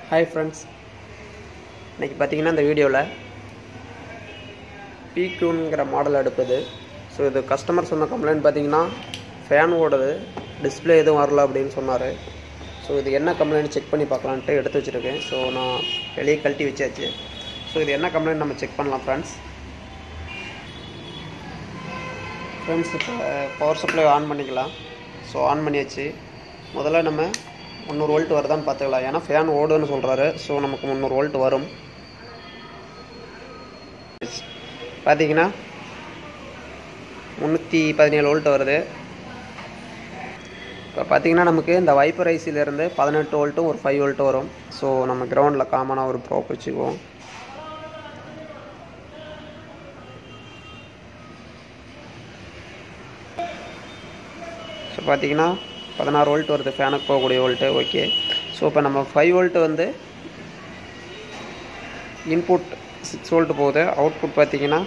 hi friends இன்றைக்கி பார்த்தீங்கன்னா இந்த வீடியோவில் பிக்யூங்கிற மாடல் அடுப்பது ஸோ இது கஸ்டமர் சொன்ன கம்ப்ளைண்ட் பார்த்தீங்கன்னா ஃபேன் ஓடுது டிஸ்பிளே எதுவும் வரல அப்படின்னு சொன்னார் ஸோ இது என்ன கம்ப்ளைண்ட் செக் பண்ணி பார்க்கலான்ட்டு எடுத்து வச்சுருக்கேன் ஸோ நான் வெளியே கழட்டி வச்சாச்சு ஸோ இது என்ன கம்ப்ளைண்ட் நம்ம செக் பண்ணலாம் ஃப்ரெண்ட்ஸ் ஃப்ரெண்ட்ஸ் இப்போ பவர் சப்ளை ஆன் பண்ணிக்கலாம் ஸோ ஆன் பண்ணியாச்சு முதல்ல நம்ம முந்நூறு வோல்ட் வருதான்னு பார்த்துக்கலாம் ஏன்னா ஃபேன் ஓடுன்னு சொல்கிறாரு ஸோ நமக்கு முந்நூறு வோல்ட் வரும் பார்த்தீங்கன்னா முந்நூற்றி பதினேழு வோல்ட் வருது இப்போ பார்த்தீங்கன்னா நமக்கு இந்த வைப்பர் ஐசிலேருந்து பதினெட்டு வோல்ட்டும் ஒரு ஃபைவ் வோல்ட்டும் வரும் ஸோ நம்ம கிரவுண்டில் காமனாக ஒரு ப்ரோப் வச்சுக்குவோம் ஸோ பார்த்தீங்கன்னா பதினாறு வோல்ட் வருது ஃபேனுக்கு போகக்கூடிய வோல்ட்டு ஓகே ஸோ இப்போ நம்ம ஃபைவ் வோல்ட்டு வந்து இன்புட் சிக்ஸ் வோல்ட் போகுது அவுட்புட் பார்த்தீங்கன்னா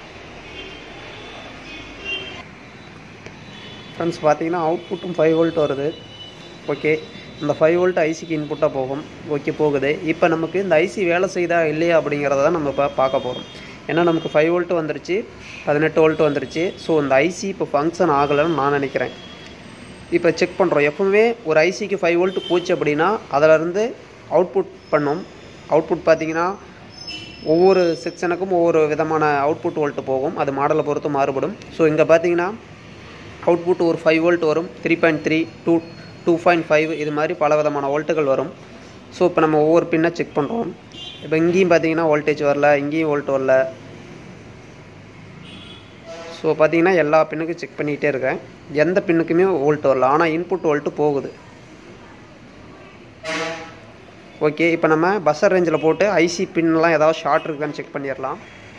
ஃப்ரெண்ட்ஸ் பார்த்தீங்கன்னா அவுட்புட்டும் ஃபைவ் வோல்ட் வருது ஓகே இந்த ஃபைவ் வோல்ட் ஐசிக்கு இன்புட்டாக போகும் ஓகே போகுது இப்போ நமக்கு இந்த ஐசி வேலை செய்தா இல்லையா அப்படிங்கிறத தான் நம்ம இப்போ பார்க்க போகிறோம் ஏன்னா நமக்கு ஃபைவ் வோல்ட் வந்துருச்சு பதினெட்டு வோல்ட் வந்துருச்சு ஸோ இந்த ஐசி இப்போ ஃபங்க்ஷன் ஆகலைன்னு நான் நினைக்கிறேன் இப்போ செக் பண்ணுறோம் எப்பவுமே ஒரு ஐசிக்கு ஃபைவ் வோல்ட் போச்சு அப்படின்னா அதிலருந்து அவுட்புட் பண்ணும் அவுட்புட் பார்த்தீங்கன்னா ஒவ்வொரு செக்ஷனுக்கும் ஒவ்வொரு விதமான அவுட்புட் வோல்ட் போகும் அது மாடலை பொறுத்து மாறுபடும் ஸோ இங்கே பார்த்தீங்கன்னா அவுட்புட் ஒரு ஃபைவ் வோல்ட் வரும் three point three two two point five இது மாதிரி பல விதமான வோல்ட்டுகள் வரும் ஸோ இப்போ நம்ம ஒவ்வொரு பின்னை செக் பண்ணுறோம் இப்போ இங்கேயும் பார்த்தீங்கன்னா வோல்டேஜ் வரல இங்கேயும் வோல்ட் வரல ஸோ பார்த்தீங்கன்னா எல்லா பின்னுக்கும் செக் பண்ணிகிட்டே இருக்கேன் எந்த பின்னுக்குமே வோல்ட் வரல ஆனால் இன்புட் வோல்ட்டு போகுது ஓகே இப்போ நம்ம பஸ்ஸர் ரேஞ்சில் போட்டு ஐசி பின்லாம் ஏதாவது ஷார்ட் இருக்கான்னு செக் பண்ணிடலாம்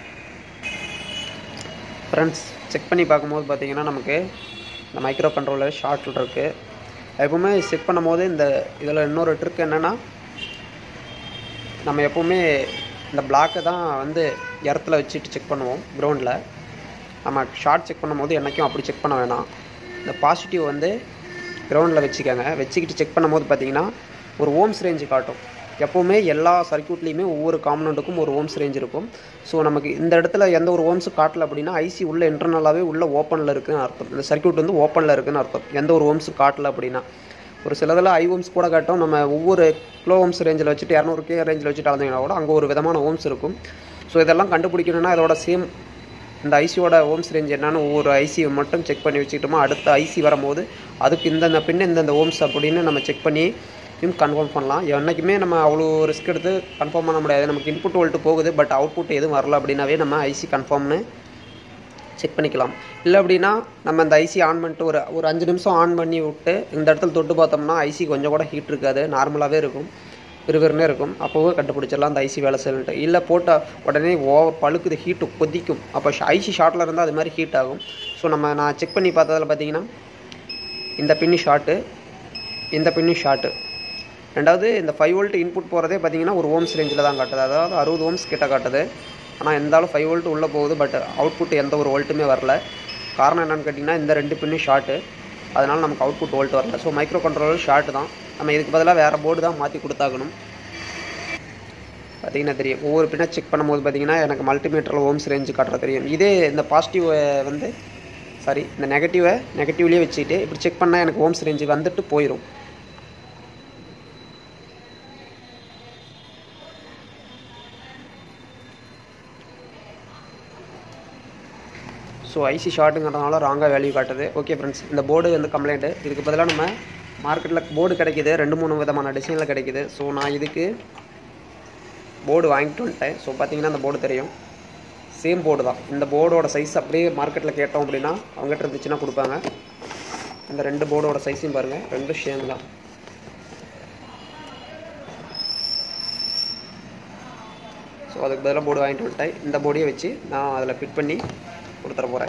ஃப்ரெண்ட்ஸ் செக் பண்ணி பார்க்கும்போது பார்த்தீங்கன்னா நமக்கு இந்த மைக்ரோ கண்ட்ரோலர் ஷார்ட் இருக்குது எப்பவுமே செக் பண்ணும்போது இந்த இதில் இன்னொரு ட்ரிக் என்னென்னா நம்ம எப்போவுமே இந்த பிளாக்கை தான் வந்து இடத்துல வச்சுட்டு செக் பண்ணுவோம் கிரவுண்டில் நம்ம ஷார்ட் செக் பண்ணும்போது என்றைக்கும் அப்படி செக் பண்ண வேணாம் இந்த பாசிட்டிவ் வந்து கிரவுண்டில் வச்சுக்கோங்க வச்சுக்கிட்டு செக் பண்ணும்போது பார்த்தீங்கன்னா ஒரு ஓம்ஸ் ரேஞ்சு காட்டும் எப்போவுமே எல்லா சர்க்கியூட்லேயுமே ஒவ்வொரு காம்பனண்ட்டுக்கும் ஒரு ஓம்ஸ் ரேஞ்ச் இருக்கும் ஸோ நமக்கு இந்த இடத்துல எந்த ஒரு ஓம்ஸும் காட்டல அப்படின்னா ஐசி உள்ள இன்டர்னலாகவே உள்ள ஓப்பனில் இருக்குன்னு அர்த்தம் இந்த சர்க்கியூட் வந்து ஓப்பனில் இருக்குன்னு அர்த்தம் எந்த ஒரு ஓம்ஸும் காட்டல அப்படின்னா ஒரு சிலதில் ஐ ஓம்ஸ் கூட காட்டும் நம்ம ஒவ்வொரு கிலோ ஓம்ஸ் ரேஞ்சில் வச்சுட்டு இரநூறு கே ரேஞ்சில் வச்சுட்டு அளந்தீங்கன்னா கூட அங்கே ஒரு விதமான ஓம்ஸ் இருக்கும் ஸோ இதெல்லாம் கண்டுபிடிக்கணும்னா இதோட சேம் இந்த ஐசியோட ஓம்ஸ் ரேஞ்ச் என்னன்னு ஒவ்வொரு ஐசியை மட்டும் செக் பண்ணி வச்சுக்கிட்டோமோ அடுத்த ஐசி வரும்போது அதுக்கு இந்தந்த பின்ன இந்தந்த ஓம்ஸ் அப்படின்னு நம்ம செக் பண்ணி கன்ஃபார்ம் பண்ணலாம் என்றைக்குமே நம்ம அவ்வளோ ரிஸ்க் எடுத்து கன்ஃபார்ம் பண்ண முடியாது நமக்கு இன்புட் வோல்ட்டு போகுது பட் அவுட்புட் எதுவும் வரல அப்படின்னாவே நம்ம ஐசி கன்ஃபார்ம்னு செக் பண்ணிக்கலாம் இல்லை அப்படின்னா நம்ம அந்த ஐசி ஆன் பண்ணிட்டு ஒரு ஒரு அஞ்சு நிமிஷம் ஆன் பண்ணி விட்டு இந்த இடத்துல தொட்டு பார்த்தோம்னா ஐசி கொஞ்சம் கூட ஹீட் இருக்காது நார்மலாகவே இருக்கும் விறுவிறுனே இருக்கும் அப்போவே கண்டுபிடிச்சிடலாம் அந்த ஐசி வேலை செய்யணுன்ட்டு இல்லை போட்டால் உடனே ஓவர் பழுக்குது ஹீட்டு கொதிக்கும் அப்போ ஐசி ஷார்ட்டில் இருந்தால் அது மாதிரி ஹீட் ஆகும் ஸோ நம்ம நான் செக் பண்ணி பார்த்ததில் பார்த்தீங்கன்னா இந்த பின்னி ஷார்ட்டு இந்த பின்னி ஷார்ட்டு ரெண்டாவது இந்த ஃபைவ் வோல்ட் இன்புட் போகிறதே பார்த்தீங்கன்னா ஒரு ஓம்ஸ் ரேஞ்சில் தான் காட்டுது அதாவது அறுபது ஓம்ஸ் கிட்ட காட்டுது ஆனால் இருந்தாலும் ஃபைவ் வோல்ட் உள்ளே போகுது பட் அவுட்புட் எந்த ஒரு வோல்ட்டுமே வரல காரணம் என்னென்னு கேட்டிங்கன்னா இந்த ரெண்டு பின்னு ஷார்ட்டு அதனால் நமக்கு அவுட்புட் வோல்ட் வரல ஸோ மைக்ரோ கண்ட்ரோலர் ஷார்ட் தான் நம்ம இதுக்கு பதிலாக வேறு போர்டு தான் மாற்றி கொடுத்தாகணும் பார்த்தீங்கன்னா தெரியும் ஒவ்வொரு பின்ன செக் பண்ணும்போது பார்த்தீங்கன்னா எனக்கு மல்டிமீட்டரில் ஓம்ஸ் ரேஞ்சு காட்டுற தெரியும் இதே இந்த பாசிட்டிவ் வந்து சாரி இந்த நெகட்டிவை நெகட்டிவ்லேயே வச்சுக்கிட்டு இப்படி செக் பண்ணால் எனக்கு ஓம்ஸ் ரேஞ்சு வந்துட்டு போயிடும் ஸோ ஐசி ஷார்ட்டுங்கிறதுனால ராங்காக வேல்யூ காட்டுது ஓகே ஃப்ரெண்ட்ஸ் இந்த போர்டு வந்து கம்ப்ளைண்ட்டு இதுக்கு பதிலாக நம்ம மார்க்கெட்டில் போர்டு கிடைக்கிது ரெண்டு மூணு விதமான டிசைனில் கிடைக்கிது ஸோ நான் இதுக்கு போர்டு வாங்கிட்டு வந்துட்டேன் ஸோ பார்த்தீங்கன்னா அந்த போர்டு தெரியும் சேம் போர்டு தான் இந்த போர்டோட சைஸ் அப்படியே மார்க்கெட்டில் கேட்டோம் அப்படின்னா அவங்ககிட்ட இருந்துச்சுன்னா கொடுப்பாங்க இந்த ரெண்டு போர்டோட சைஸையும் பாருங்கள் ரெண்டும் ஷேம் தான் ஸோ அதுக்கு பதிலாக போர்டு வாங்கிட்டு வந்துட்டேன் இந்த போர்டையே வச்சு நான் அதில் ஃபிட் பண்ணி கொடுத்துட போகிறேன்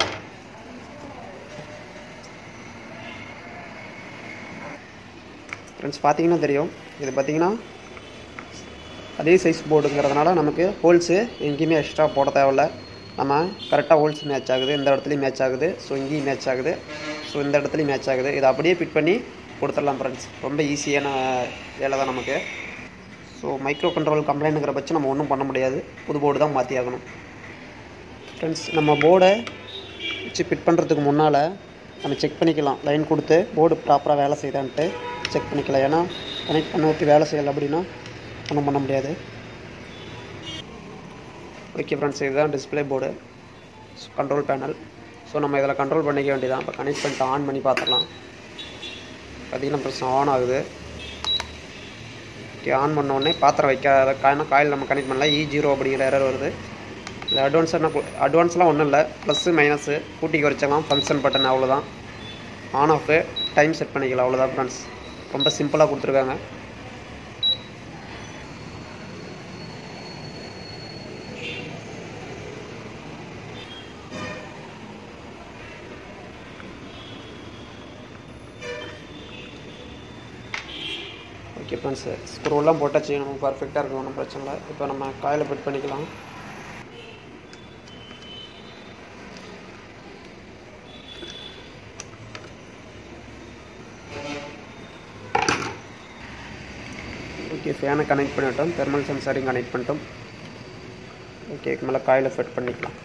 ஃப்ரெண்ட்ஸ் பார்த்தீங்கன்னா தெரியும் இது பார்த்தீங்கன்னா அதே சைஸ் போர்டுங்கிறதுனால நமக்கு ஹோல்ஸு எங்கேயுமே எக்ஸ்ட்ரா போட தேவையில்ல நம்ம கரெக்டாக ஹோல்ஸ் மேட்ச் ஆகுது இந்த இடத்துலையும் மேட்ச் ஆகுது ஸோ இங்கேயும் மேட்ச் ஆகுது ஸோ இந்த இடத்துலையும் மேட்ச் ஆகுது இதை அப்படியே ஃபிட் பண்ணி கொடுத்துடலாம் ஃப்ரெண்ட்ஸ் ரொம்ப ஈஸியான வேலை தான் நமக்கு ஸோ மைக்ரோ கண்ட்ரோல் கம்ப்ளைண்ட்டுங்கிற பட்சம் நம்ம ஒன்றும் பண்ண முடியாது புது போர்டு தான் மாற்றி ஆகணும் ஃப்ரெண்ட்ஸ் நம்ம போர்டை வச்சு ஃபிட் பண்ணுறதுக்கு முன்னால் நம்ம செக் பண்ணிக்கலாம் லைன் கொடுத்து போர்டு ப்ராப்பராக வேலை செய்தான்ட்டு செக் பண்ணிக்கலாம் ஏன்னா கனெக்ட் பண்ண ஊற்றி வேலை செய்யலை அப்படின்னா ஒன்றும் பண்ண முடியாது ஓகே ஃப்ரெண்ட்ஸ் இதுதான் display board control panel so நம்ம இதில் கண்ட்ரோல் பண்ணிக்க வேண்டியதான் இப்போ கனெக்ட் பண்ணிட்டு ஆன் பண்ணி பார்த்துடலாம் பார்த்தீங்கன்னா பிரச்சனை ஆன் ஆகுது ஓகே ஆன் பண்ண உடனே பாத்திரம் வைக்காத காயினா காயில் நம்ம கனெக்ட் பண்ணல இ ஜீரோ அப்படிங்கிற எரர் வருது இல்லை அட்வான்ஸ் என்ன அட்வான்ஸ்லாம் ஒன்றும் இல்லை ப்ளஸ்ஸு மைனஸு கூட்டி குறைச்சலாம் ஃபங்க்ஷன் பட்டன் அவ்வளோதான் ஆன் ஆஃபு டைம் செட் பண்ணிக்கலாம் அவ்வளோதான் ஃப்ரெண்ட்ஸ் ரொம்ப சிம்பிளாக கொடுத்துருக்காங்க ஓகே ஃப்ரெண்ட்ஸ் ஸ்க்ரூலாம் போட்டாச்சு நமக்கு பர்ஃபெக்டாக இருக்கும் ஒன்றும் பிரச்சனை இல்லை இப்போ நம்ம காயில் ஃபிட் பண்ணிக்கலாம் ஓகே ஃபேனை கனெக்ட் பண்ணிட்டோம் தெர்மல் சென்சாரையும் கனெக்ட் பண்ணிட்டோம் ஓகே இதுக்கு மேலே காயில் ஃபிட் பண்ணிக்கலாம்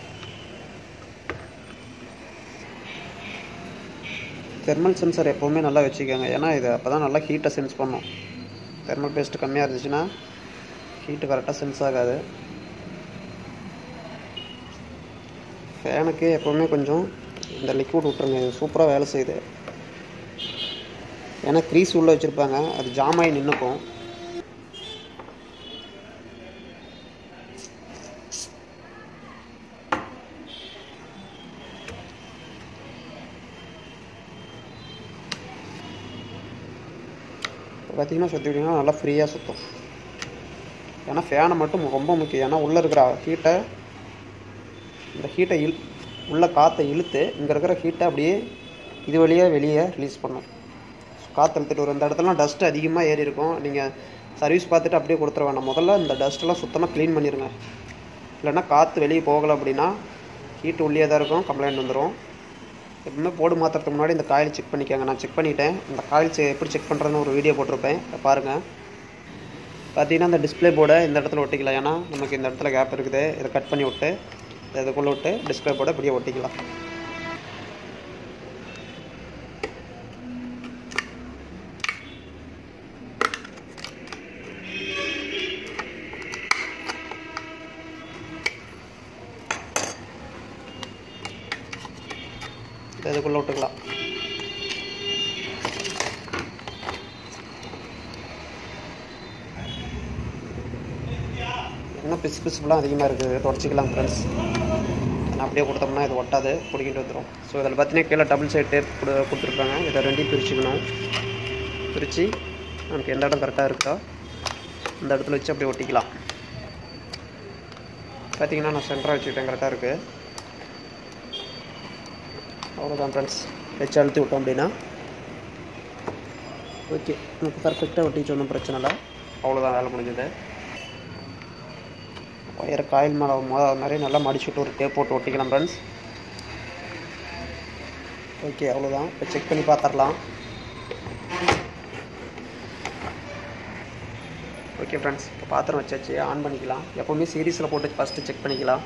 தெர்மல் சென்சார் எப்போவுமே நல்லா வச்சுக்கோங்க ஏன்னா இது அப்போ தான் நல்லா ஹீட்டை சென்ஸ் பண்ணும் தெர்மல் பேஸ்ட் கம்மியாக இருந்துச்சுன்னா ஹீட்டு கரெக்டாக சென்ஸ் ஆகாது ஃபேனுக்கு எப்போவுமே கொஞ்சம் இந்த லிக்விட் விட்ருங்க இது சூப்பராக வேலை செய்யுது ஏன்னா க்ரீஸ் உள்ளே வச்சுருப்பாங்க அது ஜாம் ஆகி நின்றுக்கும் இப்போ பார்த்தீங்கன்னா சுற்றிட்டிங்கன்னா நல்லா ஃப்ரீயாக சுற்றும் ஏன்னா ஃபேனை மட்டும் ரொம்ப முக்கியம் ஏன்னா உள்ளே இருக்கிற ஹீட்டை இந்த ஹீட்டை இழு உள்ள காற்றை இழுத்து இங்கே இருக்கிற ஹீட்டை அப்படியே இது வழியாக வெளியே ரிலீஸ் பண்ணும் காற்று இழுத்துட்டு வரும் இந்த இடத்துலாம் டஸ்ட் அதிகமாக ஏறி இருக்கும் நீங்கள் சர்வீஸ் பார்த்துட்டு அப்படியே கொடுத்துட வேண்டாம் முதல்ல இந்த டஸ்ட்டெல்லாம் சுத்தமாக க்ளீன் பண்ணிடுங்க இல்லைன்னா காற்று வெளியே போகலை அப்படின்னா ஹீட்டு உள்ளே தான் இருக்கும் கம்ப்ளைண்ட் வந்துடும் எப்பவுமே போடு மாற்றுறதுக்கு முன்னாடி இந்த காயில் செக் பண்ணிக்கோங்க நான் செக் பண்ணிட்டேன் இந்த காயில் செ எப்படி செக் பண்ணுறதுன்னு ஒரு வீடியோ போட்டிருப்பேன் இதை பாருங்கள் பார்த்தீங்கன்னா இந்த டிஸ்பிளே போர்டை இந்த இடத்துல ஒட்டிக்கலாம் ஏன்னா நமக்கு இந்த இடத்துல கேப் இருக்குது இதை கட் பண்ணி விட்டு இதை இதுக்குள்ளே விட்டு டிஸ்பிளே போர்டை இப்படியே ஒட்டிக்கலாம் இதை இதுக்குள்ளே விட்டுக்கலாம் இன்னும் பிசு பிசுப்புலாம் அதிகமாக இருக்குது தொடச்சிக்கலாம் ஃப்ரெண்ட்ஸ் நான் அப்படியே கொடுத்தோம்னா இது ஒட்டாது பிடிக்கிட்டு வந்துடும் ஸோ இதில் பார்த்தீங்கன்னா கீழே டபுள் சைட் டேப் கொடு கொடுத்துருக்காங்க இதை ரெண்டையும் பிரிச்சுக்கணும் பிரித்து நமக்கு எந்த இடம் கரெக்டாக இருக்கோ அந்த இடத்துல வச்சு அப்படியே ஒட்டிக்கலாம் பார்த்தீங்கன்னா நான் சென்டராக வச்சுக்கிட்டேன் கரெக்டாக இருக்குது அவ்வளோதான் ஃப்ரெண்ட்ஸ் வச்சு அழுத்தி விட்டோம் அப்படின்னா ஓகே நமக்கு பர்ஃபெக்டாக ஒட்டிச்சு ஒன்றும் பிரச்சனை இல்லை அவ்வளோதான் வேலை முடிஞ்சது ஒயரை காயில் மேலே மொத மாதிரி நல்லா மடிச்சுட்டு ஒரு டேப் போட்டு ஒட்டிக்கலாம் ஃப்ரெண்ட்ஸ் ஓகே அவ்வளோதான் இப்போ செக் பண்ணி பார்த்துடலாம் ஓகே ஃப்ரெண்ட்ஸ் இப்போ பாத்திரம் வச்சாச்சு ஆன் பண்ணிக்கலாம் எப்போவுமே சீரீஸில் போட்டு ஃபஸ்ட்டு செக் பண்ணிக்கலாம்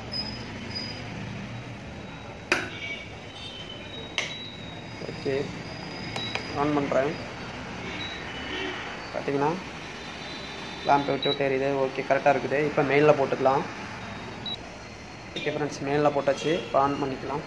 ஓகே ஆன் பண்ணுறேன் பார்த்தீங்கன்னா லேம்ப் விட்டு விட்டு எரியுது ஓகே கரெக்டாக இருக்குது இப்போ மெயிலில் போட்டுக்கலாம் ஓகே ஃப்ரெண்ட்ஸ் மெயிலில் போட்டாச்சு இப்போ ஆன் பண்ணிக்கலாம்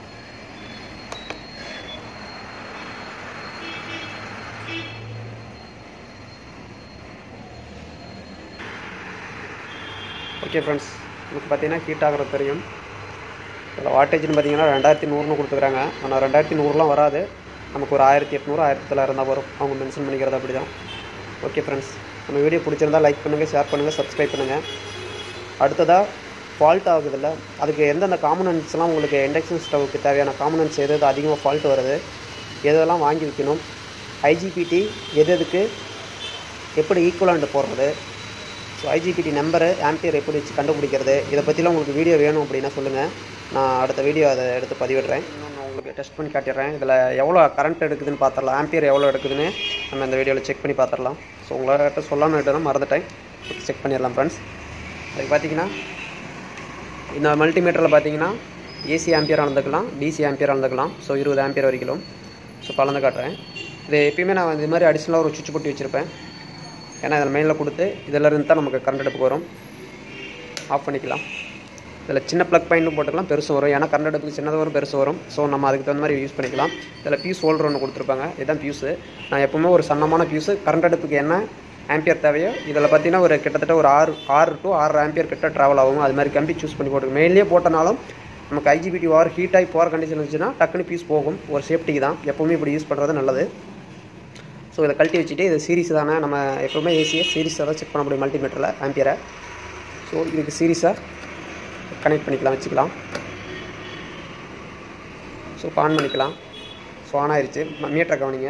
ஓகே ஃப்ரெண்ட்ஸ் உங்களுக்கு பார்த்தீங்கன்னா ஹீட் ஆகிறது தெரியும் இதில் வாட்டேஜ்னு பார்த்தீங்கன்னா ரெண்டாயிரத்தி நூறுனு கொடுத்துக்குறாங்க ஆனால் ரெண்டாயிரத்தி நூறுலாம் வராது நமக்கு ஒரு ஆயிரத்தி எட்நூறு ஆயிரத்தி தொள்ளாயிரம் தான் வரும் அவங்க மென்ஷன் பண்ணிக்கிறது அப்படி தான் ஓகே ஃப்ரெண்ட்ஸ் நம்ம வீடியோ பிடிச்சிருந்தா லைக் பண்ணுங்கள் ஷேர் பண்ணுங்கள் சப்ஸ்கிரைப் பண்ணுங்கள் அடுத்ததாக ஃபால்ட் ஆகுதுல்ல அதுக்கு எந்தெந்த காம்பனன்ட்ஸ்லாம் உங்களுக்கு இண்டக்ஷன் ஸ்டவ்வுக்கு தேவையான காம்பனன்ட்ஸ் எது எது அதிகமாக ஃபால்ட் வருது எதெல்லாம் வாங்கி வைக்கணும் ஐஜிபிடி எது எதுக்கு எப்படி ஈக்குவலாண்டு போடுறது ஸோ ஐஜிபிடி நம்பரு ஆம்பியர் எப்படி வச்சு கண்டுபிடிக்கிறது இதை பற்றிலாம் உங்களுக்கு வீடியோ வேணும் அப்படின்னா சொல்லுங்கள் நான் அடுத்த வீடியோ அதை எடுத்து பதிவிடுறேன் இன்னும் நான் உங்களுக்கு டெஸ்ட் பண்ணி காட்டிடுறேன் இதில் எவ்வளோ கரண்ட் எடுக்குதுன்னு பார்த்துடலாம் ஆம்பியர் எவ்வளோ எடுக்குதுன்னு நம்ம இந்த வீடியோவில் செக் பண்ணி பார்த்துடலாம் ஸோ உங்கள்கிட்ட சொல்லாமல் விட்டு மறந்துட்டேன் செக் பண்ணிடலாம் ஃப்ரெண்ட்ஸ் அதுக்கு பார்த்தீங்கன்னா இந்த மல்டிமீட்டரில் பார்த்தீங்கன்னா ஏசி ஆம்பியர் அளந்துக்கலாம் டிசி ஆம்பியர் அளந்துக்கலாம் ஸோ இருபது ஆம்பியர் வரைக்கும் ஸோ கலந்து காட்டுறேன் இது எப்பயுமே நான் இது மாதிரி அடிஷ்னலாக ஒரு சுவிட்ச் போட்டு வச்சுருப்பேன் ஏன்னா இதில் மெயினில் கொடுத்து இதில் இருந்து தான் நமக்கு கரண்ட் அடுப்புக்கு வரும் ஆஃப் பண்ணிக்கலாம் இதில் சின்ன ப்ளக் பாயிண்ட்டும் போட்டுக்கலாம் பெருசு வரும் ஏன்னா கரண்ட் அடுப்புக்கு சின்னதாக வரும் பெருசு வரும் ஸோ நம்ம அதுக்கு தகுந்த மாதிரி யூஸ் பண்ணிக்கலாம் இதில் பியூஸ் ஹோல்டர் ஒன்று கொடுத்துருப்பாங்க இதுதான் பியூஸு நான் எப்பவுமே ஒரு சன்னமான பியூஸு கரண்ட் அடுப்புக்கு என்ன ஆம்பியர் தேவையோ இதில் பார்த்தீங்கன்னா ஒரு கிட்டத்தட்ட ஒரு ஆறு ஆறு டு ஆறு ஆம்பியர் கிட்ட ட்ராவல் ஆகும் அது மாதிரி கம்பி சூஸ் பண்ணி போட்டுருக்கு மெயின்லேயே போட்டனாலும் நமக்கு ஐஜிபிடி வார் ஹீட் ஆகி போகிற கண்டிஷன் இருந்துச்சுன்னா டக்குன்னு பீஸ் போகும் ஒரு சேஃப்டிக்கு தான் எப்போவுமே இப்படி யூஸ் பண்ணுறது நல்லது ஸோ இதை கழட்டி வச்சுட்டு இது சீரிஸ் தானே நம்ம எப்போவுமே ஏசியை சீரிஸாக தான் செக் பண்ண முடியும் மல்டிமீட்டரில் ஆம்பியரை ஸோ இதுக்கு சீரிஸாக கனெக்ட் பண்ணிக்கலாம் வச்சுக்கலாம் ஸோ இப்போ ஆன் பண்ணிக்கலாம் ஸோ ஆன் ஆயிடுச்சு மீட்டரை கவனிங்க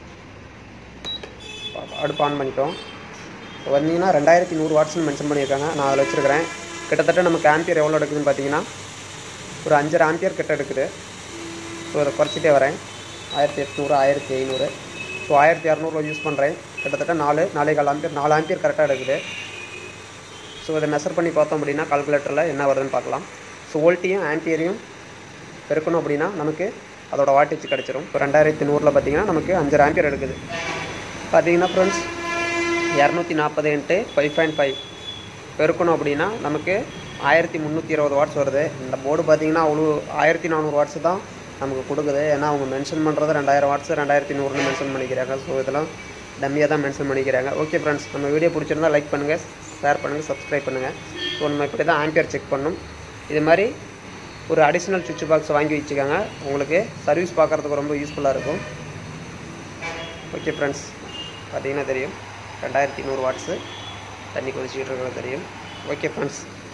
அடுப்பு ஆன் பண்ணிட்டோம் இப்போ வந்தீங்கன்னா ரெண்டாயிரத்தி நூறு வாட்ஸ்னு மென்ஷன் பண்ணியிருக்காங்க நான் அதில் வச்சுருக்கிறேன் கிட்டத்தட்ட நமக்கு ஆம்பியர் எவ்வளோ எடுக்குதுன்னு பார்த்தீங்கன்னா ஒரு அஞ்சரை ஆம்பியர் கிட்ட எடுக்குது ஸோ அதை குறைச்சிட்டே வரேன் ஆயிரத்தி எட்நூறு ஆயிரத்தி ஐநூறு ஸோ ஆயிரத்தி இரநூறுவா யூஸ் பண்ணுறேன் கிட்டத்தட்ட நாலு நாலே கால் ஆம்பியர் நாலு ஆம்பியர் கரெக்டாக எடுக்குது ஸோ இதை மெஷர் பண்ணி பார்த்தோம் அப்படின்னா கால்குலேட்டரில் என்ன வருதுன்னு பார்க்கலாம் ஸோ வோல்ட்டையும் ஆம்பியரையும் பெருக்கணும் அப்படின்னா நமக்கு அதோட வாட்டேஜ் கிடச்சிரும் இப்போ ரெண்டாயிரத்தி நூறில் பார்த்தீங்கன்னா நமக்கு அஞ்சரை ஆம்பியர் எடுக்குது பார்த்தீங்கன்னா ஃப்ரெண்ட்ஸ் இரநூத்தி நாற்பது இன்ட்டு ஃபைவ் பாயிண்ட் ஃபைவ் பெருக்கணும் அப்படின்னா நமக்கு ஆயிரத்தி முந்நூற்றி இருபது வாட்ஸ் வருது இந்த போர்டு பார்த்தீங்கன்னா அவ்வளோ ஆயிரத்தி நானூறு வாட்ஸ் தான் நமக்கு கொடுக்குது ஏன்னா அவங்க மென்ஷன் பண்ணுறது ரெண்டாயிரம் வாட்ஸ் ரெண்டாயிரத்தி நூறுன்னு மென்ஷன் பண்ணிக்கிறாங்க ஸோ இதெல்லாம் டம்மியாக தான் மென்ஷன் பண்ணிக்கிறாங்க ஓகே ஃப்ரெண்ட்ஸ் நம்ம வீடியோ பிடிச்சிருந்தா லைக் பண்ணுங்கள் ஷேர் பண்ணுங்கள் சப்ஸ்கிரைப் பண்ணுங்கள் ஸோ நம்ம இப்படி தான் ஆம்பியர் செக் பண்ணணும் இது மாதிரி ஒரு அடிஷ்னல் சுவிட்ச் பாக்ஸ் வாங்கி வச்சுக்கோங்க உங்களுக்கு சர்வீஸ் பார்க்குறதுக்கு ரொம்ப யூஸ்ஃபுல்லாக இருக்கும் ஓகே ஃப்ரெண்ட்ஸ் பார்த்தீங்கன்னா தெரியும் ரெண்டாயிரத்தி நூறு வாட்ஸு தண்ணி கொதிச்சுக்கிட்டு இருக்கிறது தெரியும் ஓகே ஃப்ரெண்ட்ஸ்